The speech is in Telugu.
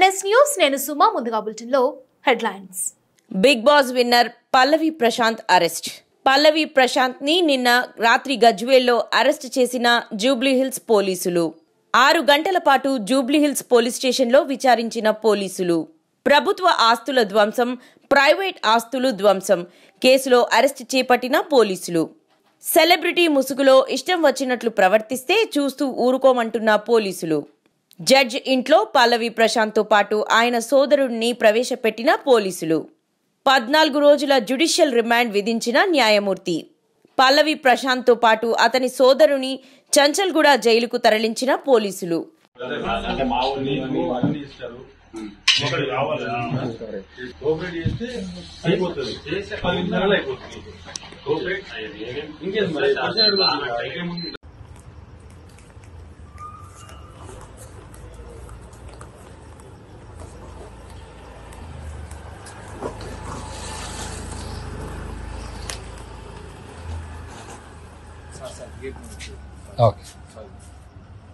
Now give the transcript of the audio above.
ఎన్ఎస్ న్యూస్ నేను సుమా ముందుగా బులెటిన్లో headlines Bigg Boss winner Pallavi Prashanth arrest Pallavi Prashanth ని నిన్న రాత్రి గజ్వేల్లో అరెస్ట్ చేసిన జూబ్లీహిల్స్ పోలీసులు ఆరు గంటల పాటు జూబ్లీహిల్స్ పోలీస్ స్టేషన్లో విచారించిన పోలీసులు ప్రభుత్వ ఆస్తుల ధ్వంసం ప్రైవేట్ ఆస్తులు ధ్వంసం కేసులో అరెస్ట్ చేపట్టిన పోలీసులు సెలబ్రిటీ ముసుగులో ఇష్టం వచ్చినట్లు ప్రవర్తిస్తే చూస్తూ ఊరుకోమంటున్న పోలీసులు జడ్జ్ ఇంట్లో పల్లవి ప్రశాంత్తో పాటు ఆయన సోదరుడిని ప్రవేశపెట్టిన పోలీసులు పద్నాలుగు రోజుల జ్యుడిషియల్ రిమాండ్ విధించిన న్యాయమూర్తి పల్లవి ప్రశాంత్తో పాటు అతని సోదరుని చంచల్గూడ జైలుకు తరలించిన పోలీసులు అంటే మా ఊరు నీకు అన్ని ఇస్తారు ఒకటి కావాలి కోఆపరేట్ చేస్తే అయిపోతుంది పది నిమిషాలు అయిపోతుంది కోఆపరేట్ ఇంకేం మరి ఇంకేముంది ఓకే